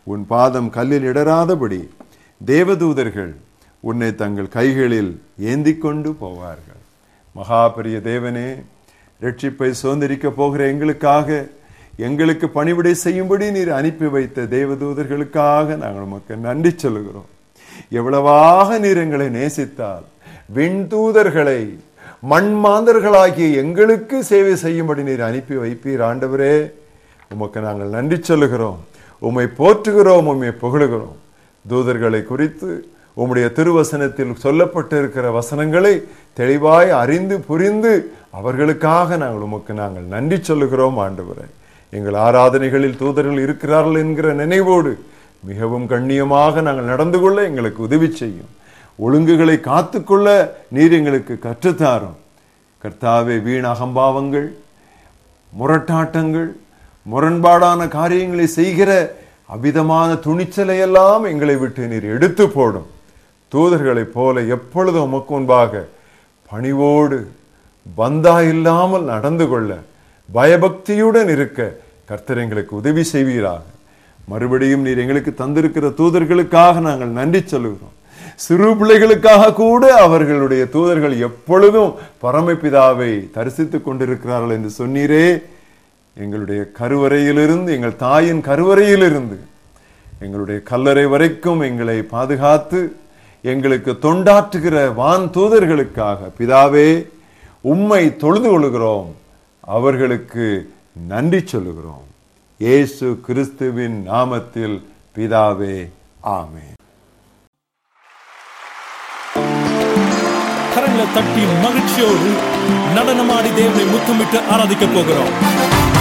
உன் பாதம் கல்லில் இடராதபடி தேவதூதர்கள் உன்னை தங்கள் கைகளில் ஏந்தி கொண்டு போவார்கள் மகா பெரிய தேவனே ரட்சிப்பை சுதந்திரிக்க போகிற எங்களுக்காக எங்களுக்கு பணிவிடை செய்யும்படி நீர் அனுப்பி வைத்த தேவதூதர்களுக்காக நாங்கள் உமக்கு நன்றி சொல்லுகிறோம் எவ்வளவாக நீர் எங்களை நேசித்தால் விண்தூதர்களை மண்மாந்தர்களாகிய எங்களுக்கு சேவை செய்யும்படி நீர் அனுப்பி வைப்பீர் ஆண்டவரே உமக்கு நாங்கள் நன்றி சொல்லுகிறோம் உம்மை போற்றுகிறோம் உம்மை புகழுகிறோம் தூதர்களை குறித்து உம்முடைய திருவசனத்தில் சொல்லப்பட்டிருக்கிற வசனங்களை தெளிவாய் அறிந்து புரிந்து அவர்களுக்காக நாங்கள் உமக்கு நாங்கள் நன்றி சொல்லுகிறோம் ஆண்டவரே எங்கள் ஆராதனைகளில் தூதர்கள் இருக்கிறார்கள் என்கிற நினைவோடு மிகவும் கண்ணியமாக நாங்கள் நடந்து கொள்ள எங்களுக்கு உதவி செய்யும் ஒழுங்குகளை காத்துக்கொள்ள நீர் எங்களுக்கு கற்றுத்தாரும் கர்த்தாவே வீண் அகம்பாவங்கள் முரட்டாட்டங்கள் முரண்பாடான காரியங்களை செய்கிற அபிதமான துணிச்சலை எல்லாம் எங்களை விட்டு நீர் எடுத்து போடும் தூதர்களைப் போல எப்பொழுதும் உமக்கு முன்பாக பணிவோடு பந்தா இல்லாமல் நடந்து கொள்ள பயபக்தியுடன் இருக்க கர்த்தர் எங்களுக்கு உதவி செய்வீராக மறுபடியும் நீர் எங்களுக்கு தந்திருக்கிற தூதர்களுக்காக நாங்கள் நன்றி சொல்லுகிறோம் சிறு பிள்ளைகளுக்காக கூட அவர்களுடைய தூதர்கள் எப்பொழுதும் பரமபிதாவை தரிசித்துக் கொண்டிருக்கிறார்கள் என்று சொன்னீரே எங்களுடைய கருவறையிலிருந்து எங்கள் தாயின் கருவறையிலிருந்து எங்களுடைய கல்லறை வரைக்கும் எங்களை பாதுகாத்து எங்களுக்கு தொண்டாற்றுகிற வான் தூதர்களுக்காக பிதாவே உம்மை தொழுது கொள்கிறோம் அவர்களுக்கு நன்றி சொல்லுகிறோம் இயேசு கிறிஸ்துவின் நாமத்தில் பிதாவே ஆமென் கரங்களை தட்டி மகிழ்ச்சியோடு நடனமாடி தேவனை முத்தமிட்டு ஆராதிக்க போகிறோம்